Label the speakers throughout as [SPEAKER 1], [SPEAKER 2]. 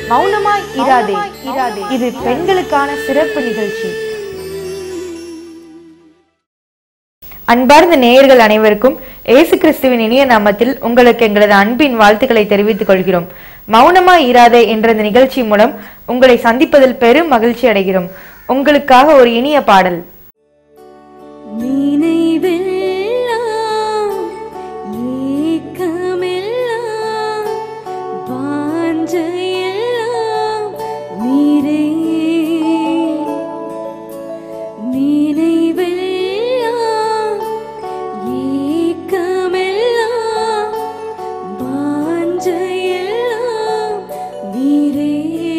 [SPEAKER 1] மௌனமாய் இராதே இராதே இது பெண்களுக்கான சிறப்பு நிகழ்ச்சி அன்பார்ந்த நேயர்கள் அனைவருக்கும் இயேசு கிறிஸ்துவின் இனிய நாமத்தில் உங்களுக்கு எங்களது அன்பின் வாழ்த்துக்களை தெரிவித்துக் கொள்கிறோம் மௌனமா இராதே என்ற இந்த நிகழ்ச்சி மூலம் உங்களை சந்திப்பதில் பெரும் மகிழ்ச்சி அடைகிறோம் உங்களுக்காக ஒரு இனிய பாடல்
[SPEAKER 2] நினைவெல்லாம் ஏக்கமெல்லாம் வாஞ்சையெல்லாம் நீரே நினைவெல்லாம் ஏக்கமெல்லாம் வாஞ்சையெல்லாம் நீரே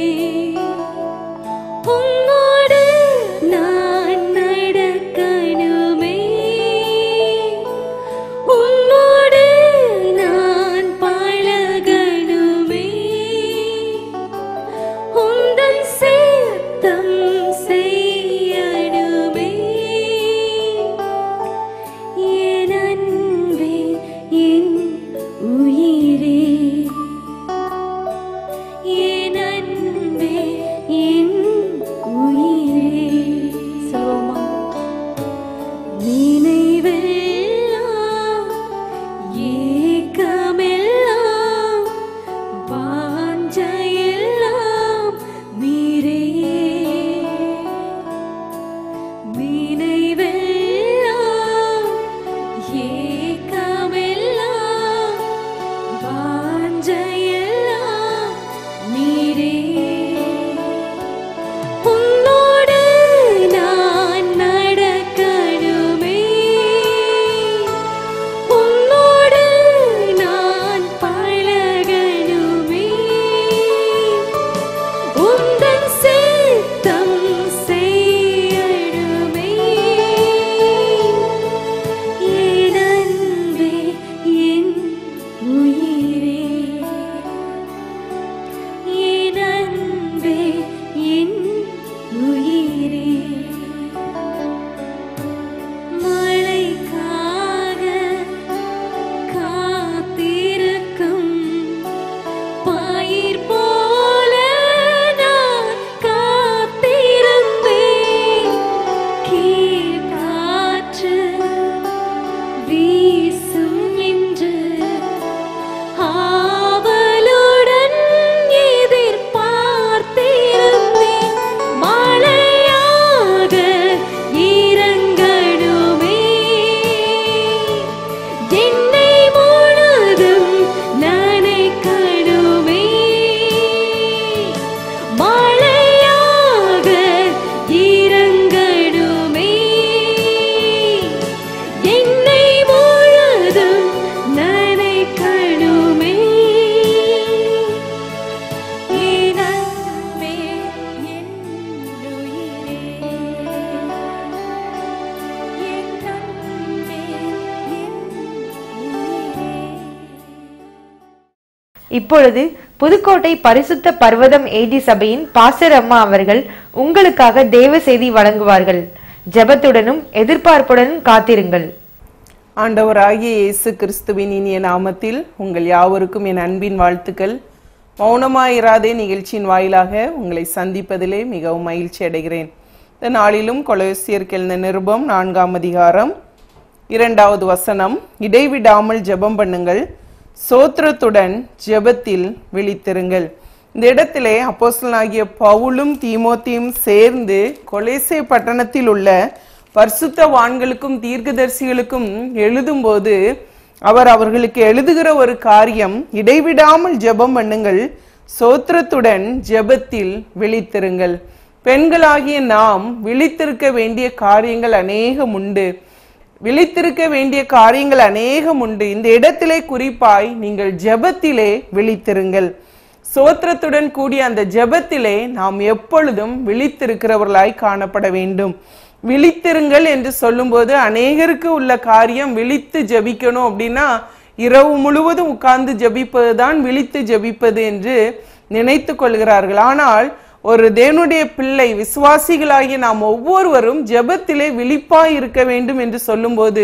[SPEAKER 2] உம்மோடு நான் நடக்கணுமே உம்மோடு நான் பழகணுமே உந்தன் சித்தம் செய்யணுமே என் அன்பே என் உயிரே என் அன்பே என் உயிரே சொல்லுவோமா நினைவெல்லாம் ஏக்கமெல்லாம் வாஞ்சையெல்லாம் நீரே நினைவெல்லாம் ஏக்கமெல்லாம் வாஞ்சையெல்லாம் நீரே உன்னோடு நான் நடக்கணுமே உன்னோடு நான் பழகணுமே உந்தன் சித்தம் செய்யணுமே என் அன்பே என் உயிரே என் அன்பே என் உயிரே மழைக்காக காத்திருக்கும் பயிர் போல நான் காத்திருந்தேன் கீழ்காற்று வீசும் என்று ஆவலுடன் எதிர்பார்த்திருந்தேன் மழையாக இறங்கணுமே என்னை முழுதும் நனைக்கணுமே மழையாக இறங்கணுமே என்னை முழுதும் நனைக்கணுமே என் அன்பே, என் உயிரே. என் அன்பே, என் உயிரே.
[SPEAKER 1] இப்பொழுது புதுக்கோட்டை பரிசுத்த பர்வதம் ஏடி சபையின் பாசர் அம்மா அவர்கள் உங்களுக்காக தேவ செய்தி வழங்குவார்கள் ஜெபத்துடனும் எதிர்பார்ப்புடனும் காத்திருங்கள்
[SPEAKER 3] ஆண்டவராகிய இயேசு கிறிஸ்துவின் இனிய நாமத்தில் உங்கள் யாவருக்கும் என் அன்பின் வாழ்த்துக்கள் மௌனமாயிராதே நிகழ்ச்சியின் வாயிலாக உங்களை சந்திப்பதிலே மிகவும் மகிழ்ச்சி அடைகிறேன் இந்த நாளிலும் கொலோசியருக்கு எழுந்த நிருபம் நான்காம் அதிகாரம் இரண்டாவது வசனம் இடைவிடாமல் ஜெபம் பண்ணுங்கள் சோத்திரத்துடன் ஜெபத்தில் விழித்திருங்கள் இந்த இடத்திலே அப்போஸ்தலனாகிய பவுலும் தீமோத்தியும் சேர்ந்து கொலேசே பட்டணத்தில் உள்ள பரிசுத்தவான்களுக்கும் தீர்க்கதரிசிகளுக்கும் எழுதும்போது அவர் அவர்களுக்கு எழுதுகிற ஒரு காரியம் இடைவிடாமல் ஜெபம் பண்ணுங்கள் சோத்திரத்துடன் ஜெபத்தில் விழித்திருங்கள் பெண்களாகிய நாம் விழித்திருக்க வேண்டிய காரியங்கள் அநேகம் உண்டு விழித்திருக்க வேண்டிய காரியங்கள் அநேகம் உண்டு இந்த இடத்திலே குறிப்பாய் நீங்கள் ஜெபத்திலே விழித்திருங்கள் சோத்திரத்துடன் கூடிய அந்த ஜெபத்திலே நாம் எப்பொழுதும் விழித்திருக்கிறவர்களாய் காணப்பட வேண்டும் விழித்திருங்கள் என்று சொல்லும்போது அநேகருக்கு உள்ள காரியம் விழித்து ஜெபிக்கணும் அப்படின்னா இரவு முழுவதும் உட்கார்ந்து ஜெபிப்பது தான் விழித்து ஜெபிப்பது என்று நினைத்து கொள்கிறார்கள் ஆனால் ஒரு தேவனுடைய பிள்ளை விசுவாசிகளாகிய நாம் ஒவ்வொருவரும் ஜெபத்திலே விழிப்பாய் இருக்க வேண்டும் என்று சொல்லும்போது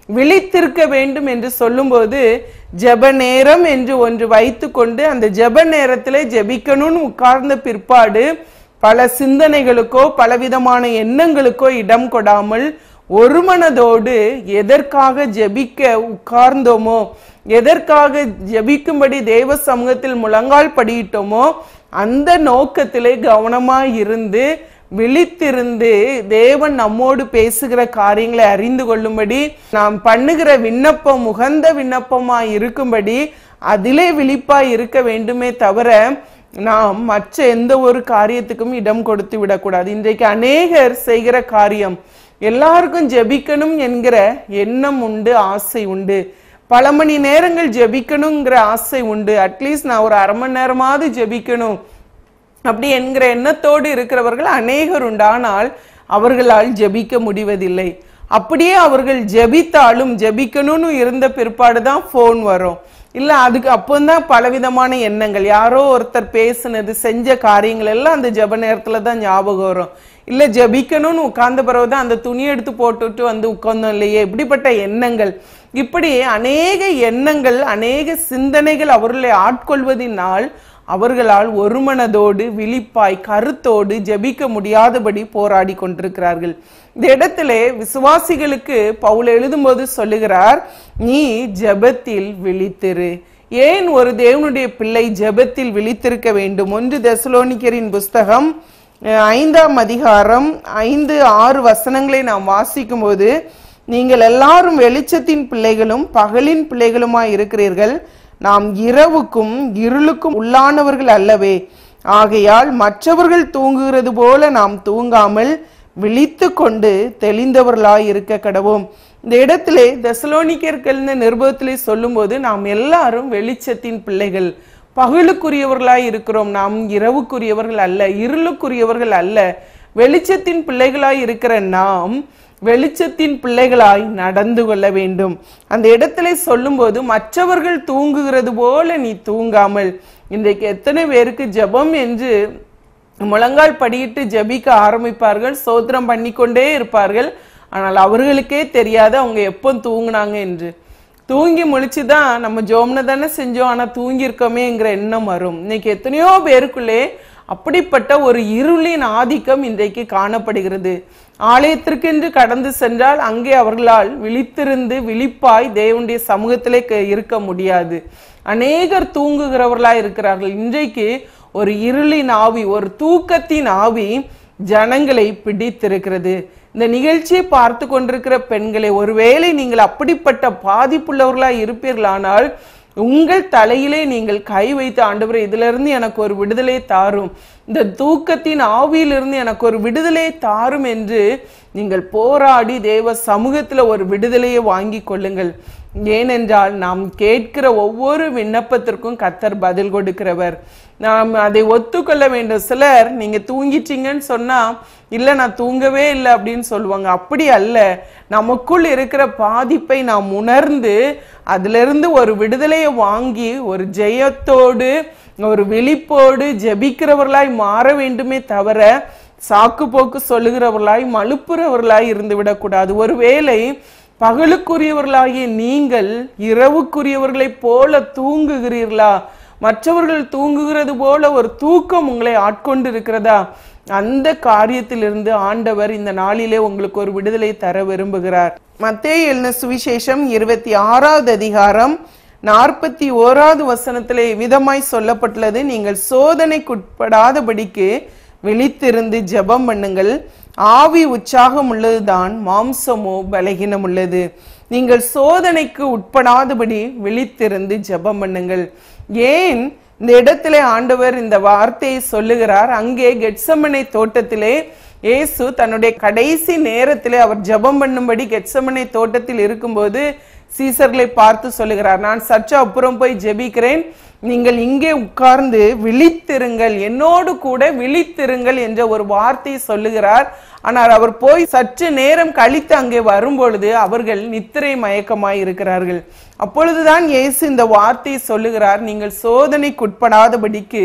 [SPEAKER 3] விழித்திருக்க வேண்டும் என்று சொல்லும்போது ஜெப நேரம் என்று ஒன்று வைத்துக்கொண்டு அந்த ஜெப நேரத்திலே ஜெபிக்கணும்னு உட்கார்ந்த பிற்பாடு பல சிந்தனைகளுக்கோ பலவிதமான எண்ணங்களுக்கோ இடம் கொடாமல் ஒரு மனதோடு எதற்காக ஜெபிக்க உட்கார்ந்தோமோ எதற்காக ஜெபிக்கும்படி தேவ சமூகத்தில் முழங்கால் படியிட்டோமோ அந்த நோக்கத்திலே கவனமாய் இருந்து விழித்திருந்து தேவன் நம்மோடு பேசுகிற காரியங்களை அறிந்து கொள்ளும்படி நாம் பண்ணுகிற விண்ணப்பம் உகந்த விண்ணப்பமாய் இருக்கும்படி அதிலே விழிப்பாய் இருக்க வேண்டுமே தவிர நாம் மற்ற எந்த ஒரு காரியத்துக்கும் இடம் கொடுத்து விடக்கூடாது இன்றைக்கு அநேகர் செய்கிற காரியம் எல்லாருக்கும் ஜெபிக்கணும் என்கிற எண்ணம் உண்டு ஆசை உண்டு பல மணி நேரங்கள் ஜெபிக்கணுங்கிற ஆசை உண்டு அட்லீஸ்ட் நான் ஒரு அரை மணி நேரமாவது ஜெபிக்கணும் அப்படி என்கிற எண்ணத்தோடு இருக்கிறவர்கள் அநேகர் உண்டு ஆனால் அவர்களால் ஜெபிக்க முடிவதில்லை அப்படியே அவர்கள் ஜெபித்தாலும் ஜெபிக்கணும்னு இருந்த பிற்பாடு தான் ஃபோன் வரும் இல்ல அதுக்கு அப்போதான் பலவிதமான எண்ணங்கள் யாரோ ஒருத்தர் பேசுனது செஞ்ச காரியங்கள் எல்லாம் அந்த ஜெப நேரத்துல தான் ஞாபகம் வரும் இல்ல ஜெபிக்கணும்னு உட்கார்ந்த பிறகுதான் அந்த துணி எடுத்து போட்டுட்டு வந்து உட்கார்ந்தோம் இல்லையே இப்படிப்பட்ட எண்ணங்கள் இப்படி அநேக எண்ணங்கள் அநேக சிந்தனைகள் அவர்களை ஆட்கொள்வதினால் அவர்களால் ஒருமனதோடு விழிப்பாய் கருத்தோடு ஜெபிக்க முடியாதபடி போராடி கொண்டிருக்கிறார்கள் இந்த இடத்திலே விசுவாசிகளுக்கு பவுல் எழுதும்போது சொல்லுகிறார் நீ ஜெபத்தில் விழித்திரு ஏன் ஒரு தேவனுடைய பிள்ளை ஜெபத்தில் விழித்திருக்க வேண்டும் ஒன்று தெசலோனிக்கரின் புஸ்தகம் அஹ், ஐந்தாம் அதிகாரம் ஐந்து ஆறு வசனங்களை நாம் வாசிக்கும் போது நீங்கள் எல்லாரும் வெளிச்சத்தின் பிள்ளைகளும் பகலின் பிள்ளைகளுமாய் இருக்கிறீர்கள் நாம் இரவுக்கும் இருளுக்கும் உள்ளானவர்கள் அல்லவே ஆகையால் மற்றவர்கள் தூங்குகிறது போல நாம் தூங்காமல் விழித்து கொண்டு தெளிந்தவர்களாய் இருக்க கடவோம் இந்த இடத்திலே தெசலோனிக்கர்கள்னு நிருபத்திலே சொல்லும்போது நாம் எல்லாரும் வெளிச்சத்தின் பிள்ளைகள் பகலுக்குரியவர்களாய் இருக்கிறோம் நாம் இரவுக்குரியவர்கள் அல்ல இருளுக்குரியவர்கள் அல்ல வெளிச்சத்தின் பிள்ளைகளாய் இருக்கிற நாம் வெளிச்சத்தின் பிள்ளைகளாய் நடந்து கொள்ள வேண்டும் அந்த இடத்திலே சொல்லும்போது மற்றவர்கள் தூங்குகிறது போல நீ தூங்காமல் இன்றைக்கு எத்தனை பேருக்கு ஜெபம் என்று முழங்கால் படியிட்டு ஜெபிக்க ஆரம்பிப்பார்கள் சோத்திரம் பண்ணிக்கொண்டே இருப்பார்கள் ஆனால் அவர்களுக்கே தெரியாது அவங்க எப்போ தூங்குனாங்க என்று தூங்கி முழிச்சு தான் நம்ம ஜோம்னு தானே செஞ்சோம் ஆனா தூங்கி இருக்கோமேங்கிற எண்ணம் வரும் இன்னைக்கு எத்தனையோ பேருக்குள்ளே அப்படிப்பட்ட ஒரு இருளின் ஆதிக்கம் இன்றைக்கு காணப்படுகிறது ஆலயத்திற்கென்று கடந்து சென்றால் அங்கே அவர்களால் விழித்திருந்து விழிப்பாய் தேவனுடைய சமூகத்திலே க- இருக்க முடியாது அநேகர் தூங்குகிறவர்களாய் இருக்கிறார்கள் இன்றைக்கு ஒரு இருளின் ஆவி ஒரு தூக்கத்தின் ஆவி ஜனங்களை பிடித்திருக்கிறது இந்த நிகழ்ச்சியை பார்த்து கொண்டிருக்கிற பெண்களை ஒருவேளை நீங்கள் அப்படிப்பட்ட பாதிப்புள்ளவர்களாய் இருப்பீர்களானால் உங்கள் தலையிலே நீங்கள் கை வைத்து ஆண்டவரே இதுல இருந்து எனக்கு ஒரு விடுதலை தாரும் இந்த தூக்கத்தின் ஆவியிலிருந்து எனக்கு ஒரு விடுதலை தாரும் என்று நீங்கள் போராடி தேவ சமூகத்துல ஒரு விடுதலையை வாங்கி கொள்ளுங்கள் ஏனென்றால் நாம் கேட்கிற ஒவ்வொரு விண்ணப்பத்திற்கும் கத்தர் பதில் கொடுக்கிறவர் நாம் அதை ஒத்துக்கொள்ள வேண்டும் சிலர் நீங்க தூங்கிட்டீங்கன்னு சொன்னா இல்ல நான் தூங்கவே இல்லை அப்படின்னு சொல்லுவாங்க அப்படி அல்ல நமக்குள் இருக்கிற பாதிப்பை நாம் உணர்ந்து அதிலிருந்து ஒரு விடுதலையை வாங்கி ஒரு ஜெயத்தோடு ஒரு விழிப்போடு ஜெபிக்கிறவர்களாய் மாற வேண்டுமே தவிர சாக்கு போக்கு சொல்லுகிறவர்களாய் மழுப்புறவர்களாய் இருந்து விடக்கூடாது ஒருவேளை பகலுக்குரியவர்களாகிய நீங்கள் இரவுக்குரியவர்களைப் போல தூங்குகிறீர்களா மற்றவர்கள் தூங்குகிறது போல ஒரு தூக்கம் உங்களை ஆட்கொண்டு இருக்கிறதா அந்த காரியத்திலிருந்து ஆண்டவர் இந்த நாளிலே உங்களுக்கு ஒரு விடுதலை தர விரும்புகிறார் மத்தேயு எழுதின சுவிசேஷம் இருபத்தி ஆறாவது அதிகாரம் நாற்பத்தி ஓராவது வசனத்திலே விதமாய் சொல்லப்பட்டுள்ளது நீங்கள் சோதனைக்குட்படாதபடிக்கு விழித்திருந்து ஜெபம் பண்ணுங்கள் ஆவி உற்சாகம் உள்ளதுதான் மாம்சமோ பலகீனம் உள்ளது நீங்கள் சோதனைக்கு உட்படாதபடி விழித்திருந்து ஜெபம் பண்ணுங்கள் ஏன் இந்த இடத்திலே ஆண்டவர் இந்த வார்த்தையை சொல்லுகிறார் அங்கே கெட்சமனை தோட்டத்திலே இயேசு தன்னுடைய கடைசி நேரத்திலே அவர் ஜெபம் பண்ணும்படி கெட்சமனை தோட்டத்தில் இருக்கும்போது சீசர்களை பார்த்து சொல்லுகிறார் நான் சற்று அப்புறம் போய் ஜெபிக்கிறேன் நீங்கள் இங்கே உட்கார்ந்து விழித்திருங்கள் என்னோடு கூட விழித்திருங்கள் என்ற ஒரு வார்த்தை சொல்லுகிறார் ஆனால் அவர் போய் சற்று நேரம் கழித்து அங்கே வரும்பொழுது அவர்கள் நித்திரை மயக்கமாய் இருக்கிறார்கள் அப்பொழுதுதான் இயேசு இந்த வார்த்தையை சொல்லுகிறார் நீங்கள் சோதனைக்குட்படாதபடிக்கு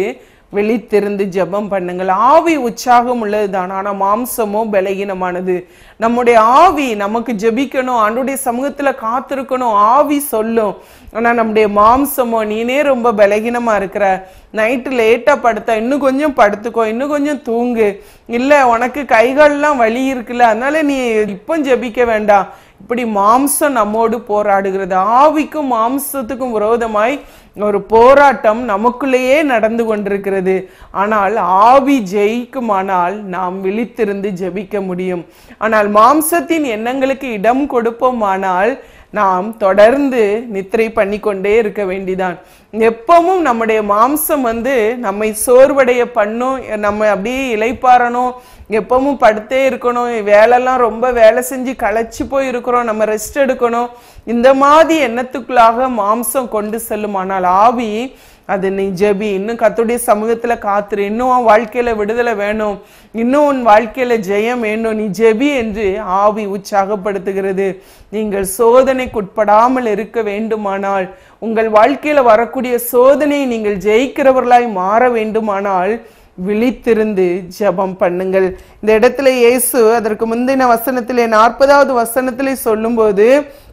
[SPEAKER 3] விழித்திருந்து ஜெபம் பண்ணுங்கள் ஆவி உற்சாகம் உள்ளதுதான் ஆனா மாம்சமோ பலகீனமானது நம்முடைய ஆவி நமக்கு ஜெபிக்கணும் ஆண்டுடைய சமூகத்துல காத்திருக்கணும் ஆவி சொல்லும் ஆனா நம்முடைய மாம்சமோ நீனே ரொம்ப பலகீனமா இருக்கிற நைட்டு லேட்டா படுத்தா இன்னும் கொஞ்சம் படுத்துக்கோ இன்னும் கொஞ்சம் தூங்கு இல்ல உனக்கு கைகால்லாம் வலி இருக்குல்ல அதனால நீ இப்போ ஜெபிக்க வேண்டாம் இப்படி மாம்சம் நம்மோடு போராடுகிறது ஆவிக்கும் மாம்சத்துக்கும் விரோதமாய் ஒரு போராட்டம் நமக்குள்ளேயே நடந்து கொண்டிருக்கிறது ஆனால் ஆவி ஜெயிக்குமானால் நாம் விழித்திருந்து ஜெபிக்க முடியும் ஆனால் மாம்சத்தின் எண்ணங்களுக்கு இடம் கொடுப்போமானால் நாம் தொடர்ந்து நித்திரை பண்ணிக்கொண்டே இருக்க வேண்டிதான் எப்பவும் நம்முடைய மாம்சம் வந்து நம்மை சோர்வடைய பண்ணும் நம்ம அப்படியே இலைப்பாறணும் எப்பவும் படுத்தே இருக்கணும் வேலைலாம் ரொம்ப வேலை செஞ்சு களைச்சு போய் இருக்கிறோம் நம்ம ரெஸ்ட் எடுக்கணும் இந்த மாதிரி எண்ணத்துக்குள்ளாக மாம்சம் கொண்டு செல்லும் ஆனால் ஆவி அது நீ ஜெபி இன்னும் கத்துடைய சமூகத்துல காத்துரு இன்னும் உன் வாழ்க்கையில விடுதலை வேணும் இன்னும் உன் வாழ்க்கையில ஜெயம் வேணும் நீ ஜெபி என்று ஆவி உற்சாகப்படுத்துகிறது நீங்கள் சோதனைக்குட்படாமல் இருக்க வேண்டுமானால் உங்கள் வாழ்க்கையில வரக்கூடிய சோதனையை நீங்கள் ஜெயிக்கிறவர்களாய் மாற வேண்டுமானால் விழித்திருந்து ஜெபம் பண்ணுங்கள் இந்த இடத்துல இயேசு அதற்கு முந்தின வசனத்திலே நாற்பதாவது வசனத்திலே சொல்லும்போது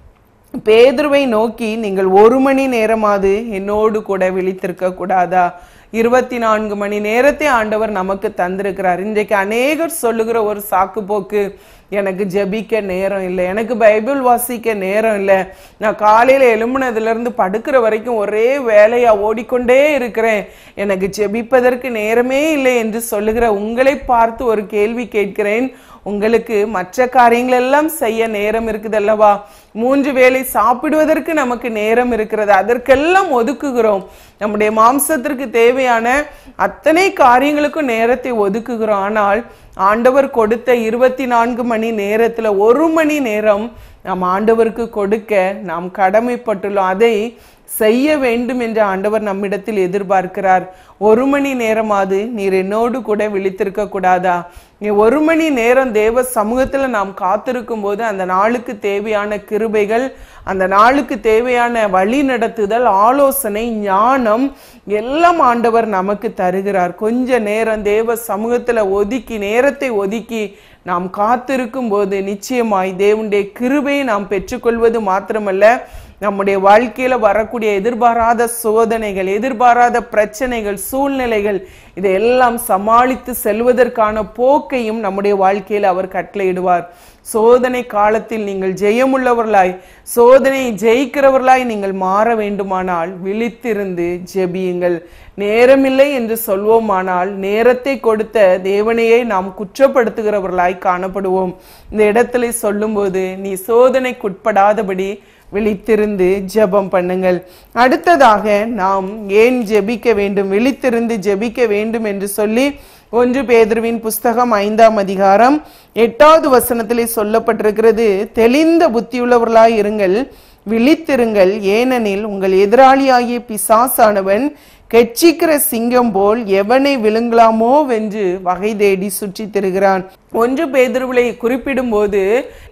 [SPEAKER 3] பேதுருவை நோக்கி நீங்கள் ஒரு மணி நேரமாவது என்னோடு கூட விழித்திருக்க கூடாதா இருபத்தி நான்கு மணி நேரத்தை ஆண்டவர் நமக்கு தந்திருக்கிறார் இன்றைக்கு அநேகர் சொல்லுகிற ஒரு சாக்கு போக்கு எனக்கு ஜெபிக்க நேரம் இல்லை எனக்கு பைபிள் வாசிக்க நேரம் இல்லை நான் காலையில எழும்புனதுல இருந்து படுக்கிற வரைக்கும் ஒரே வேலையா ஓடிக்கொண்டே இருக்கிறேன் எனக்கு ஜெபிப்பதற்கு நேரமே இல்லை என்று சொல்லுகிற உங்களை பார்த்து ஒரு கேள்வி கேட்கிறேன் உங்களுக்கு மற்ற காரியங்கள் எல்லாம் செய்ய நேரம் இருக்குது அல்லவா மூன்று வேளை சாப்பிடுவதற்கு நமக்கு நேரம் இருக்கிறது அதற்கெல்லாம் ஒதுக்குகிறோம் நம்முடைய மாம்சத்திற்கு தேவையான அத்தனை காரியங்களுக்கும் நேரத்தை ஒதுக்குகிறோம் ஆனால் ஆண்டவர் கொடுத்த இருபத்தி நான்கு மணி நேரத்துல ஒரு மணி நேரம் நாம் ஆண்டவருக்கு கொடுக்க நாம் கடமைப்பட்டுள்ளோம் அதை செய்ய வேண்டும் என்று ஆண்டவர் நம்மிடத்தில் எதிர்பார்க்கிறார் ஒரு மணி நேரமாவது நீர் என்னோடு கூட விழித்திருக்க கூடாதா நீ ஒரு மணி நேரம் தேவ சமூகத்துல நாம் காத்திருக்கும் போது அந்த நாளுக்கு தேவையான கிருபைகள் அந்த நாளுக்கு தேவையான வழி நடத்துதல் ஆலோசனை ஞானம் எல்லாம் ஆண்டவர் நமக்கு தருகிறார் கொஞ்ச நேரம் தேவ சமூகத்துல ஒதுக்கி நேரத்தை ஒதுக்கி நாம் காத்திருக்கும் போது நிச்சயமாய் தேவனுடைய கிருபையை நாம் பெற்றுக்கொள்வது மாத்திரமல்ல நம்முடைய வாழ்க்கையில வரக்கூடிய எதிர்பாராத சோதனைகள் எதிர்பாராத பிரச்சனைகள் சூழ்நிலைகள் இதையெல்லாம் சமாளித்து செல்வதற்கான போக்கையும் நம்முடைய வாழ்க்கையில அவர் கட்டளையிடுவார் சோதனை காலத்தில் நீங்கள் ஜெயமுள்ளவர்களாய் சோதனையை ஜெயிக்கிறவர்களாய் நீங்கள் மாற வேண்டுமானால் விழித்திருந்து ஜெபியுங்கள் நேரமில்லை என்று சொல்வோமானால் நேரத்தை கொடுத்த தேவனையே நாம் குற்றப்படுத்துகிறவர்களாய் காணப்படுவோம் இந்த இடத்துல சொல்லும்போது நீ சோதனைக்குட்படாதபடி விழித்திருந்து ஜெபம் பண்ணுங்கள் அடுத்ததாக நாம் ஏன் ஜெபிக்க வேண்டும் விழித்திருந்து ஜெபிக்க வேண்டும் என்று சொல்லி ஒன்று பேதுருவின் புஸ்தகம் ஐந்தாம் அதிகாரம் எட்டாவது வசனத்திலே சொல்லப்பட்டிருக்கிறது தெளிந்த புத்தியுள்ளவர்களாய் இருங்கள் விழித்திருங்கள் ஏனெனில் உங்கள் எதிராளியாகிய பிசாசானவன் கெச்சிக்கிற சிங்கம் போல் எவனை விழுங்கலாமோ வென்று வகை தேடி சுற்றி திரிகிறான் ஒன்று பேதுருவிலை குறிப்பிடும்போது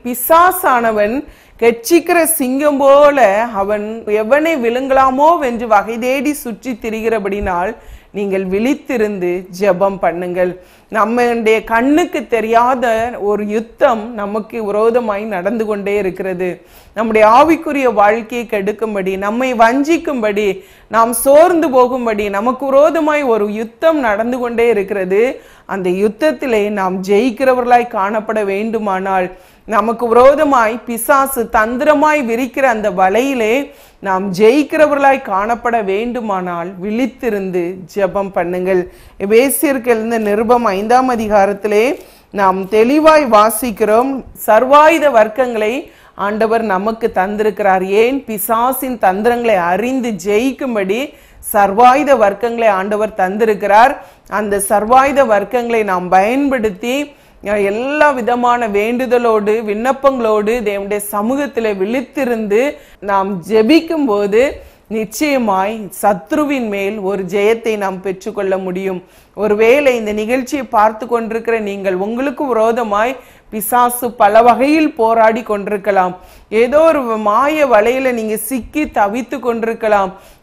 [SPEAKER 3] பிசாசானவன் கெச்சிக்கிற சிங்கம் போல அவன் எவனை விழுங்கலாமோ வென்று வகை தேடி சுற்றி திரிகிறபடினால் நீங்கள் விழித்திருந்து ஜெபம் பண்ணுங்கள் நம்முடைய கண்ணுக்கு தெரியாத ஒரு யுத்தம் நமக்கு விரோதமாய் நடந்து கொண்டே இருக்கிறது நம்முடைய ஆவிக்குரிய வாழ்க்கையை கெடுக்கும்படி நம்மை வஞ்சிக்கும்படி நாம் சோர்ந்து போகும்படி நமக்கு விரோதமாய் ஒரு யுத்தம் நடந்து கொண்டே இருக்கிறது அந்த யுத்தத்திலே நாம் ஜெயிக்கிறவர்களாய் காணப்பட வேண்டுமானால் நமக்கு விரோதமாய் பிசாசு தந்திரமாய் விரிக்கிற அந்த வலையிலே நாம் ஜெயிக்கிறவர்களாய் காணப்பட வேண்டுமானால் விழித்திருந்து ஜெபம் பண்ணுங்கள் எபேசியருக்கு எழுந்த நிருபம் ஐந்தாம் அதிகாரத்திலே நாம் தெளிவாய் வாசிக்கிறோம் சர்வாயுத வர்க்கங்களை ஆண்டவர் நமக்கு தந்திருக்கிறார் ஏன் பிசாசின் தந்திரங்களை அறிந்து ஜெயிக்கும்படி சர்வாயுத வர்க்கங்களை ஆண்டவர் தந்திருக்கிறார் அந்த சர்வாயுத வர்க்கங்களை நாம் பயன்படுத்தி எல்லா விதமான வேண்டுதலோடு விண்ணப்பங்களோடு தேவனுடைய சமூகத்தில் விழித்திருந்து நாம் ஜெபிக்கும் போது நிச்சயமாய் சத்ருவின் மேல் ஒரு ஜெயத்தை நாம் பெற்றுக்கொள்ள முடியும் ஒருவேளை இந்த நிகழ்ச்சியை பார்த்து கொண்டிருக்கிற நீங்கள் உங்களுக்கு விரோதமாய் பிசாசு பல வகையில் போராடி கொண்டிருக்கலாம் ஏதோ ஒரு மாய வலையில நீங்க சிக்கி தவித்து கொண்டிருக்கலாம்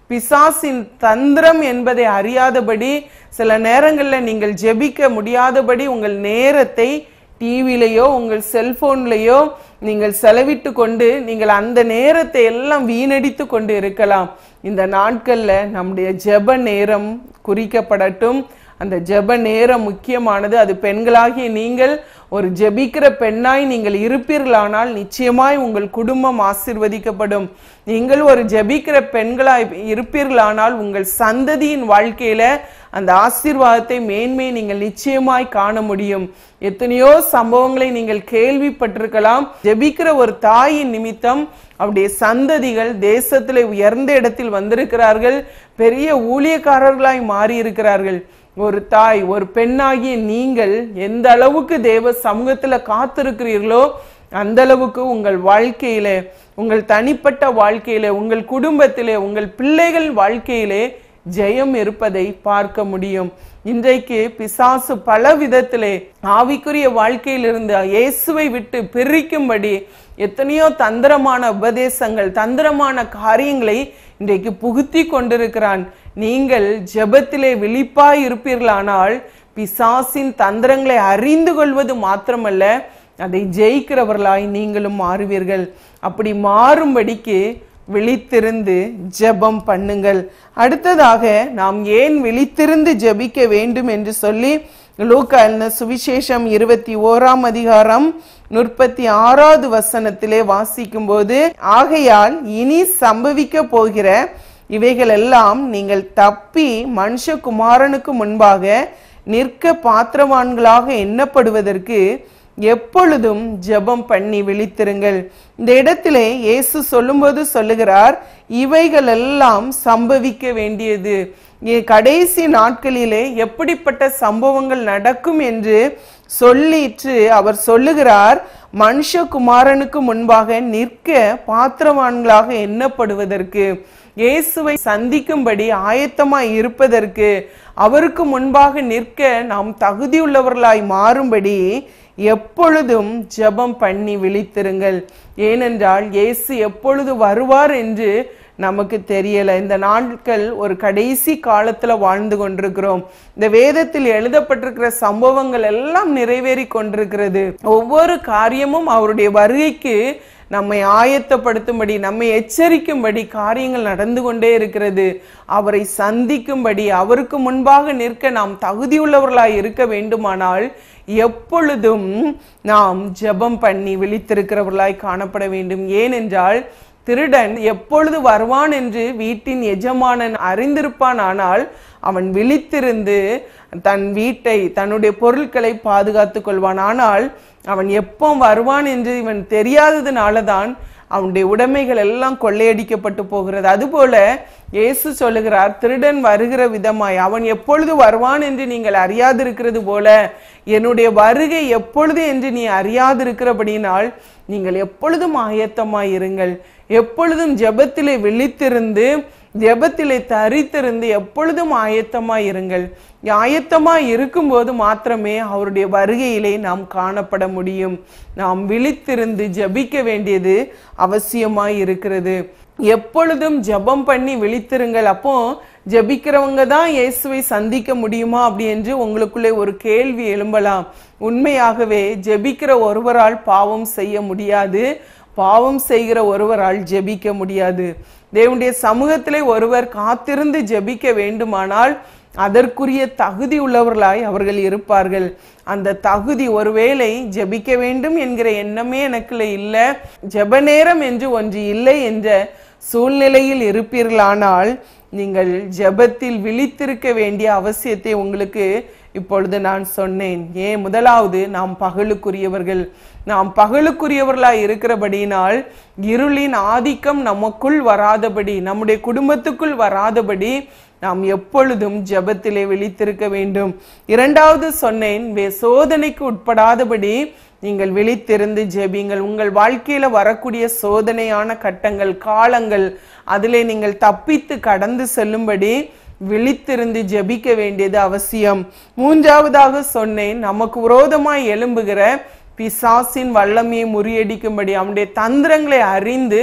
[SPEAKER 3] பிசாசின் தந்திரம் என்பதை அறியாதபடி சில நேரங்களில் நீங்கள் ஜெபிக்க முடியாதபடி உங்கள் நேரத்தை டிவிலையோ உங்கள் செல்போன்லயோ நீங்கள் செலவிட்டு கொண்டு நீங்கள் அந்த நேரத்தை எல்லாம் வீணடித்து கொண்டு இருக்கலாம் இந்த நாட்கள்ல நம்முடைய ஜெப நேரம் குறிக்கப்படட்டும் அந்த ஜெப நேரம் முக்கியமானது அது பெண்களாகிய நீங்கள் ஒரு ஜெபிக்கிற பெண்ணாய் நீங்கள் இருப்பீர்களானால் நிச்சயமாய் உங்கள் குடும்பம் ஆசிர்வதிக்கப்படும் நீங்கள் ஒரு ஜெபிக்கிற பெண்களாய் இருப்பீர்களானால் உங்கள் சந்ததியின் வாழ்க்கையில அந்த ஆசீர்வாதத்தை மேன்மை நீங்கள் நிச்சயமாய் காண முடியும் எத்தனையோ சம்பவங்களை நீங்கள் கேள்விப்பட்டிருக்கலாம் ஜெபிக்கிற ஒரு தாயின் நிமித்தம் அவருடைய சந்ததிகள் தேசத்திலே உயர்ந்த இடத்தில் வந்திருக்கிறார்கள் பெரிய ஊழியக்காரர்களாய் மாறி இருக்கிறார்கள் ஒரு தாய் ஒரு பெண்ணாகிய நீங்கள் எந்த அளவுக்கு தேவ சமூகத்துல காத்திருக்கிறீர்களோ அந்த அளவுக்கு உங்கள் வாழ்க்கையிலே உங்கள் தனிப்பட்ட வாழ்க்கையிலே உங்கள் குடும்பத்திலே உங்கள் பிள்ளைகள் வாழ்க்கையிலே ஜெயம் இருப்பதை பார்க்க முடியும் இன்றைக்கு பிசாசு பல விதத்திலே ஆவிக்குரிய வாழ்க்கையிலிருந்து இயேசுவை விட்டு பிரிக்கும்படி எத்தனையோ தந்திரமான உபதேசங்கள் தந்திரமான காரியங்களை இன்றைக்கு புகுத்தி கொண்டிருக்கிறான் நீங்கள் ஜெபத்திலே விழிப்பாய் இருப்பீர்களானால் பிசாசின் தந்திரங்களை அறிந்து கொள்வது மாத்திரமல்ல அதை ஜெயிக்கிறவர்களாய் நீங்களும் மாறுவீர்கள் அப்படி மாறும்படிக்கு விழித்திருந்து ஜெபம் பண்ணுங்கள் அடுத்ததாக நாம் ஏன் விழித்திருந்து ஜெபிக்க வேண்டும் என்று சொல்லி லூக்கா எழுதின சுவிசேஷம் இருபத்தி ஓராம் அதிகாரம் முப்பத்தி ஆறாவது வசனத்திலே வாசிக்கும் போது ஆகையால் இனி சம்பவிக்க போகிற இவைகள் எல்லாம் நீங்கள் தப்பி மனுஷகுமாரனுக்கு முன்பாக நிற்க பாத்திரவான்களாக எண்ணப்படுவதற்கு எப்பொழுதும் ஜெபம் பண்ணி விழித்திருங்கள் இந்த இடத்திலே இயேசு சொல்லும்போது சொல்லுகிறார் இவைகள் எல்லாம் சம்பவிக்க வேண்டியது இ- கடைசி நாட்களிலே எப்படிப்பட்ட சம்பவங்கள் நடக்கும் என்று சொல்லிற்று அவர் சொல்லுகிறார் மனுஷகுமாரனுக்கு முன்பாக நிற்க பாத்திரவான்களாக எண்ணப்படுவதற்கு இயேசுவை சந்திக்கும்படி ஆயத்தமாய் இருப்பதற்கு அவருக்கு முன்பாக நிற்க நாம் தகுதியுள்ளவர்களாய் மாறும்படி எப்பொழுதும் ஜெபம் பண்ணி விழித்திருங்கள் ஏனென்றால் இயேசு எப்பொழுது வருவார் என்று நமக்கு தெரியல இந்த நாட்கள் ஒரு கடைசி காலத்துல வாழ்ந்து கொண்டிருக்கிறோம் இந்த வேதத்தில் எழுதப்பட்டிருக்கிற சம்பவங்கள் எல்லாம் நிறைவேறி கொண்டிருக்கிறது ஒவ்வொரு காரியமும் அவருடைய வருகைக்கு நம்மை ஆயத்தப்படுத்தும்படி நம்மை எச்சரிக்கும்படி காரியங்கள் நடந்து கொண்டே இருக்கிறது அவரை சந்திக்கும்படி அவருக்கு முன்பாக நிற்க நாம் தகுதியுள்ளவர்களாய் இருக்க வேண்டுமானால் எப்பொழுதும் நாம் ஜெபம் பண்ணி விழித்திருக்கிறவர்களாய் காணப்பட வேண்டும் ஏனென்றால் திருடன் எப்பொழுது வருவான் என்று வீட்டின் எஜமானன் அறிந்திருப்பான் ஆனால் அவன் விழித்திருந்து தன் வீட்டை தன்னுடைய பொருட்களை பாதுகாத்துக் கொள்வான் ஆனால் அவன் எப்போ வருவான் என்று இவன் தெரியாததுனால தான் அவனுடைய உடைமைகள் எல்லாம் கொள்ளையடிக்கப்பட்டு போகிறது அதுபோல இயேசு சொல்லுகிறார் திருடன் வருகிற விதமாய் அவன் எப்பொழுது வருவான் என்று நீங்கள் அறியாதிருக்கிறது போல என்னுடைய வருகை எப்பொழுது என்று நீ அறியாதிருக்கிறபடினால் நீங்கள் எப்பொழுதும் ஆயத்தமாய் இருங்கள் எப்பொழுதும் ஜெபத்திலே விழித்திருந்து ஜெபத்திலே தரித்திருந்து எப்பொழுதும் ஆயத்தமாய் இருங்கள் ஆயத்தமாய் இருக்கும்போது மாத்திரமே அவருடைய வருகையிலே நாம் காணப்பட முடியும் நாம் விழித்திருந்து ஜெபிக்க வேண்டியது அவசியமாய் இருக்கிறது எப்பொழுதும் ஜெபம் பண்ணி விழித்திருங்கள் அப்போ ஜெபிக்கிறவங்க தான் இயேசுவை சந்திக்க முடியுமா அப்படி என்று உங்களுக்குள்ளே ஒரு கேள்வி எழும்பலாம் உண்மையாகவே ஜெபிக்கிற ஒருவரால் பாவம் செய்ய முடியாது பாவம் செய்கிற ஒருவரால் ஜெபிக்க முடியாது தேவனுடைய சமூகத்திலே ஒருவர் காத்திருந்து ஜெபிக்க வேண்டுமானால் அதற்குரிய தகுதி உள்ளவர்களாய் அவர்கள் இருப்பார்கள் அந்த தகுதி ஒருவேளை ஜெபிக்க வேண்டும் என்கிற எண்ணமே எனக்குள்ள இல்லை ஜெப நேரம் என்று ஒன்று இல்லை என்ற சூழ்நிலையில் இருப்பீர்களானால் நீங்கள் ஜெபத்தில் விழித்திருக்க வேண்டிய அவசியத்தை உங்களுக்கு இப்பொழுது நான் சொன்னேன் ஏன் முதலாவது நாம் பகலுக்குரியவர்கள் நாம் பகலுக்குரியவர்களாய் இருக்கிறபடியினால் இருளின் ஆதிக்கம் நமக்குள் வராதபடி நம்முடைய குடும்பத்துக்குள் வராதபடி நாம் எப்பொழுதும் ஜெபத்திலே விழித்திருக்க வேண்டும் இரண்டாவது சொன்னேன் வே- சோதனைக்கு உட்படாதபடி நீங்கள் விழித்திருந்து ஜெபிங்கள் உங்கள் வாழ்க்கையில வரக்கூடிய சோதனையான கட்டங்கள் காலங்கள் அதிலே நீங்கள் தப்பித்து கடந்து செல்லும்படி விழித்திருந்து ஜெபிக்க வேண்டியது அவசியம் மூன்றாவதாக சொன்னேன் நமக்கு விரோதமாய் எழும்புகிற பிசாசின் வல்லமையை முறியடிக்கும்படி அவனுடைய தந்திரங்களை அறிந்து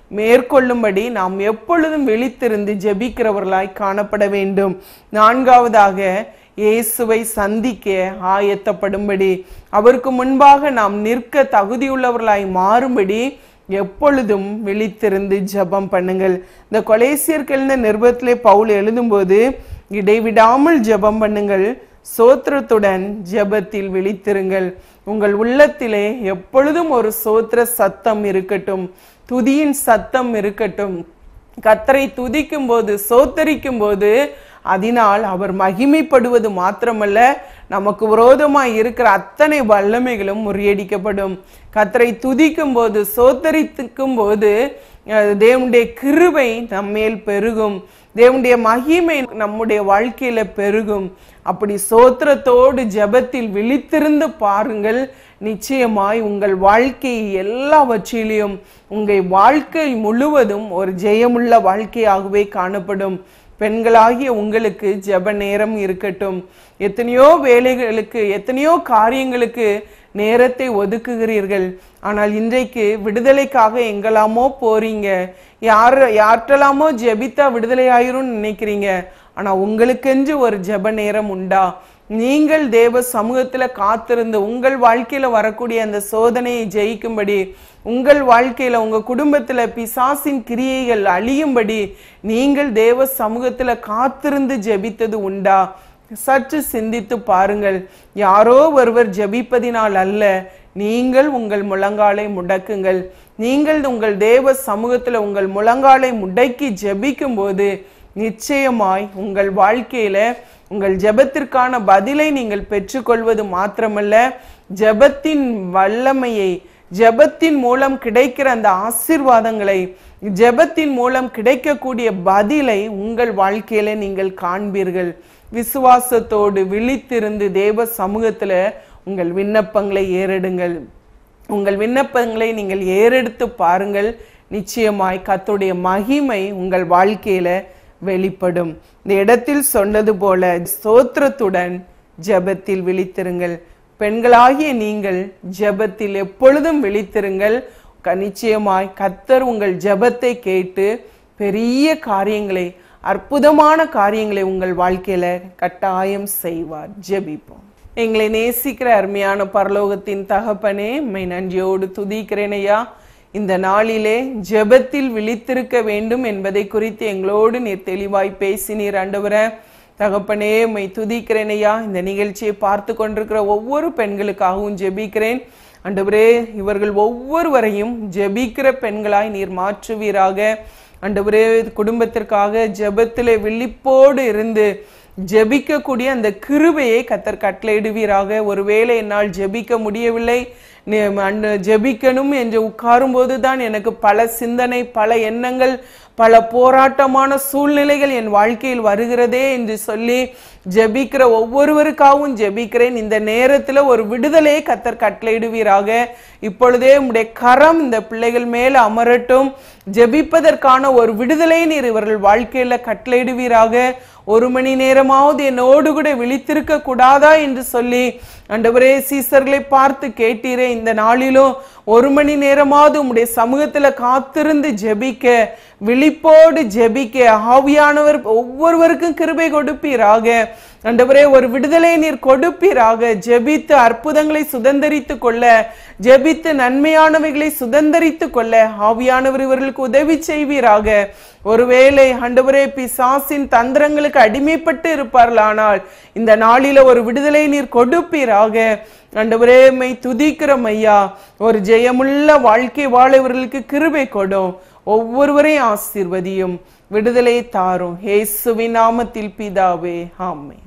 [SPEAKER 3] மேற்கொள்ளும்படி நாம் எப்பொழுதும் விழித்திருந்து ஜெபிக்கிறவர்களாய் காணப்பட வேண்டும் நான்காவதாக இயேசுவை சந்திக்க ஆயத்தப்படும்படி அவருக்கு முன்பாக நாம் நிற்க தகுதியுள்ளவர்களாய் மாறும்படி எப்பொழுதும் விழித்திருந்து ஜெபம் பண்ணுங்கள் இந்த கொலேசியர்கள் எழுந்த நிருபத்திலே பவுல் எழுதும்போது இடைவிடாமல் ஜெபம் பண்ணுங்கள் சோத்திரத்துடன் ஜெபத்தில் விழித்திருங்கள் உங்கள் உள்ளத்திலே எப்பொழுதும் ஒரு சோத்திர சத்தம் இருக்கட்டும் துதியின் சத்தம் இருக்கட்டும் கத்தரை துதிக்கும் போது சோத்தரிக்கும் போது அதனால் அவர் மகிமைப்படுவது மாத்திரமல்ல நமக்கு விரோதமாய் இருக்கிற அத்தனை வல்லமைகளும் முறியடிக்கப்படும் கத்தரை துதிக்கும் போது சோத்தரித்துக்கும் போது அஹ், தேவனுடைய கிருபை நம்மேல் பெருகும் தேவனுடைய மகிமை நம்முடைய வாழ்க்கையில பெருகும் அப்படி சோத்திரத்தோடு ஜெபத்தில் விழித்திருந்து பாருங்கள் நிச்சயமாய் உங்கள் வாழ்க்கை எல்லாவற்றிலும் உங்கள் வாழ்க்கை முழுவதும் ஒரு ஜெயமுள்ள வாழ்க்கையாகவே காணப்படும் பெண்களாகிய உங்களுக்கு ஜெப நேரம் இருக்கட்டும் எத்தனையோ வேலைகளுக்கு எத்தனையோ காரியங்களுக்கு நேரத்தை ஒதுக்குகிறீர்கள் ஆனால் இன்றைக்கு விடுதலைக்காக எங்கெல்லாமோ போறீங்க யார் யார்கிட்டலாமோ ஜெபித்தா விடுதலை ஆயிரும்னு நினைக்கிறீங்க ஆனா உங்களுக்கென்று ஒரு ஜெப நேரம் உண்டா நீங்கள் தேவ சமூகத்துல காத்திருந்து உங்கள் வாழ்க்கையில வரக்கூடிய அந்த சோதனையை ஜெயிக்கும்படி உங்கள் வாழ்க்கையில உங்க குடும்பத்துல பிசாசின் கிரியைகள் அழியும்படி நீங்கள் தேவ சமூகத்துல காத்திருந்து ஜெபித்தது உண்டா சற்று சிந்தித்து பாருங்கள் யாரோ ஒருவர் ஜெபிப்பதினால் அல்ல நீங்கள் உங்கள் முழங்காலை முடக்குங்கள் நீங்கள் உங்கள் தேவ சமூகத்துல உங்கள் முழங்காலை முடக்கி ஜெபிக்கும் போது நிச்சயமாய் உங்கள் வாழ்க்கையில உங்கள் ஜெபத்திற்கான பதிலை நீங்கள் பெற்றுக்கொள்வது மாத்திரமல்ல ஜெபத்தின் வல்லமையை ஜெபத்தின் மூலம் கிடைக்கிற அந்த ஆசீர்வாதங்களை ஜெபத்தின் மூலம் கிடைக்கக்கூடிய பதிலை உங்கள் வாழ்க்கையில நீங்கள் காண்பீர்கள் விசுவாசத்தோடு விழித்திருந்து தேவ சமூகத்துல உங்கள் விண்ணப்பங்களை ஏறெடுங்கள் உங்கள் விண்ணப்பங்களை நீங்கள் ஏறெடுத்து பாருங்கள் நிச்சயமாய் கர்த்தருடைய மகிமை உங்கள் வாழ்க்கையில வெளிப்படும் இந்த இடத்தில் சொன்னது போல ஸ்தோத்திரத்துடன் ஜெபத்தில் விழித்திருங்கள் பெண்களாகிய நீங்கள் ஜெபத்தில் எப்பொழுதும் விழித்திருங்கள் க- நிச்சயமாய் கர்த்தர் உங்கள் ஜெபத்தை கேட்டு பெரிய காரியங்களை அற்புதமான காரியங்களை உங்கள் வாழ்க்கையில கட்டாயம் செய்வார் ஜெபிப்போம் எங்களை நேசிக்கிற அருமையான பரலோகத்தின் தகப்பனே மை நன்றியோடு துதிக்கிறேன் ஐயா இந்த நாளிலே ஜெபத்தில் விழித்திருக்க வேண்டும் என்பதை குறித்து எங்களோடு நீர் தெளிவாய் பேசினீர் ஆண்டவரே தகப்பனே மை துதிக்கிறேன் ஐயா இந்த நிகழ்ச்சியை பார்த்து கொண்டிருக்கிற ஒவ்வொரு பெண்களுக்காகவும் ஜெபிக்கிறேன் ஆண்டவரே இவர்கள் ஒவ்வொருவரையும் ஜெபிக்கிற பெண்களாய் நீர் மாற்றுவீராக ஆண்டவரே குடும்பத்திற்காக ஜெபத்திலே விழிப்போடு இருந்து ஜெபிக்கக்கூடிய அந்த கிருபையை கத்தர் கட்டளையிடுவீராக ஒருவேளை என்னால் ஜெபிக்க முடியவில்லை நீ- அன்று ஜெபிக்கணும் என்று உட்காரும்போது தான் எனக்கு பல சிந்தனை பல எண்ணங்கள் பல போராட்டமான சூழ்நிலைகள் என் வாழ்க்கையில் வருகிறதே என்று சொல்லி ஜெபிக்கிற ஒவ்வொருவருக்காகவும் ஜெபிக்கிறேன் இந்த நேரத்துல ஒரு விடுதலையை கத்தர் கட்டளையிடுவீராக இப்பொழுதே உம்முடைய கரம் இந்த பிள்ளைகள் மேல அமரட்டும் ஜெபிப்பதற்கான ஒரு விடுதலை நீர் இவர்கள் வாழ்க்கையில கட்டளையிடுவீராக ஒரு மணி நேரமாவது என்னோடு கூட விழித்திருக்க கூடாதா என்று சொல்லி ஆண்டவரே சீசர்களை பார்த்து கேட்டீரே இந்த நாளிலும் ஒரு மணி நேரமாவது உம்முடைய சமூகத்துல காத்திருந்து ஜெபிக்க விழிப்போடு ஜெபிக்க ஆவியானவர் ஒவ்வொருவருக்கும் கிருபை கொடுப்பீராக ஆண்டவரே ஒரு விடுதலை நீர் கொடுப்பீராக ஜெபித்து அற்புதங்களை சுதந்தரித்து கொள்ள ஜெபித்து நன்மையானவைகளை சுதந்தரித்து கொள்ள ஆவியானவர் இவர்களுக்கு உதவி செய்வீராக ஒருவேளை ஆண்டவரே பிசாசின் தந்திரங்களுக்கு அடிமைப்பட்டு இருப்பார்களானால் இந்த நாளில ஒரு விடுதலை நீர் கொடுப்பீராக ஆண்டவரே மை துதிக்கிறோம் ஐயா ஒரு ஜெயமுள்ள வாழ்க்கை வாழ இவர்களுக்கு கிருபை கொடும் ஒவ்வொருவரையும் ஆசீர்வதியும் விடுதலை தாரும் இயேசுவின் நாமத்தில் பிதாவே ஆமென்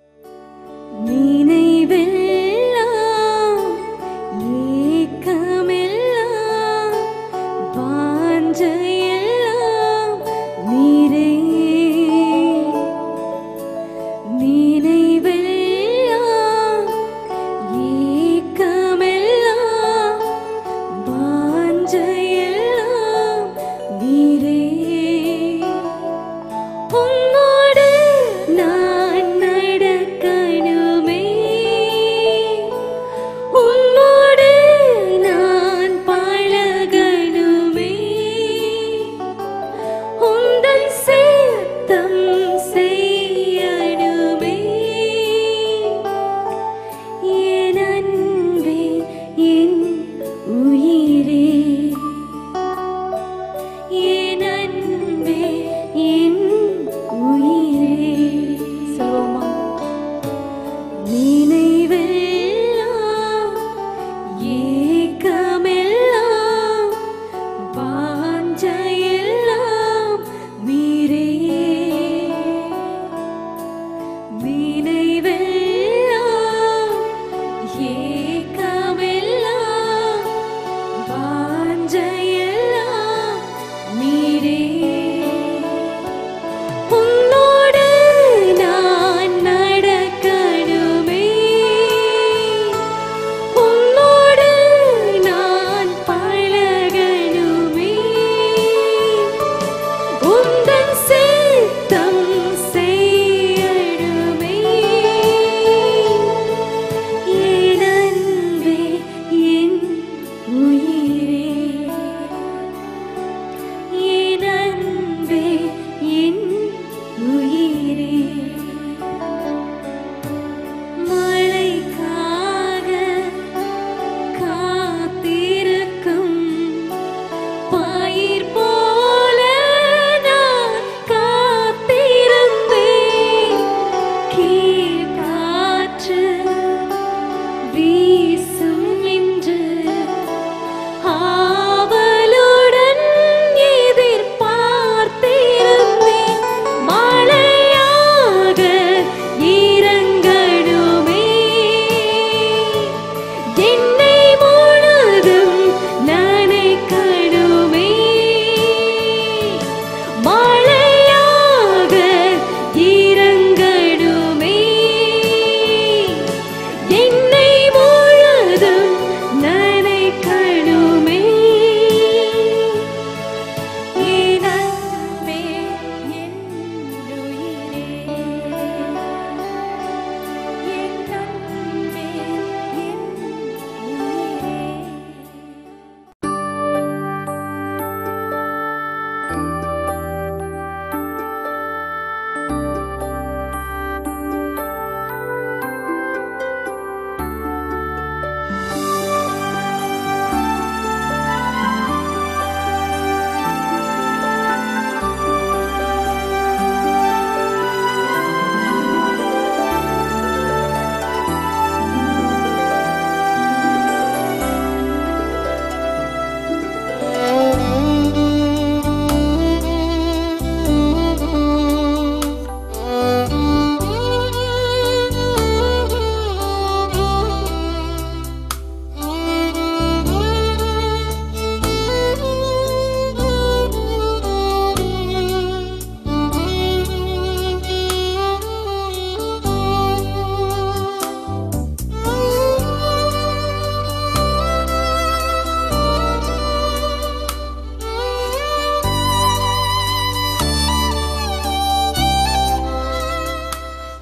[SPEAKER 2] நினைவெல்லாம் ஏக்கமெல்லாம் வாஞ்சையெல்லாம் நீரே நினைவெல்லாம் ஏக்கமெல்லாம் வாஞ்சையெல்லாம் நீரே உம்மோடு நான் நடக்கணுமே உம்மோடு நான் பழகணுமே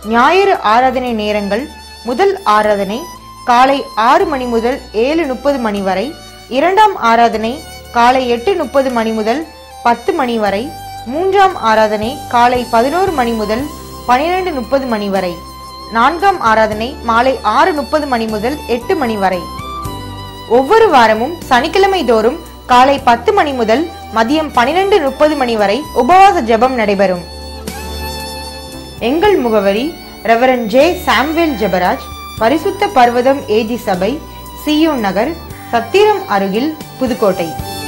[SPEAKER 1] ஞாயிறு ஆராதனை நேரங்கள் முதல் ஆராதனை காலை ஆறு மணி முதல் ஏழு முப்பது மணி வரை இரண்டாம் ஆராதனை காலை எட்டு முப்பது மணி முதல் பத்து மணி வரை மூன்றாம் ஆராதனை காலை பதினோரு மணி முதல் பனிரெண்டு முப்பது மணி வரை நான்காம் ஆராதனை மாலை ஆறு முப்பது மணி முதல் எட்டு மணி வரை ஒவ்வொரு வாரமும் சனிக்கிழமை தோறும் காலை பத்து மணி முதல் மதியம் பனிரெண்டு முப்பது மணி வரை உபவாச ஜெபம் நடைபெறும் எங்கள் முகவரி ரெவரன் ஜே சாம்வேல் ஜெபராஜ் பரிசுத்த பர்வதம் ஏஜி சபை சியூ நகர் சத்திரம் அருகில் புதுக்கோட்டை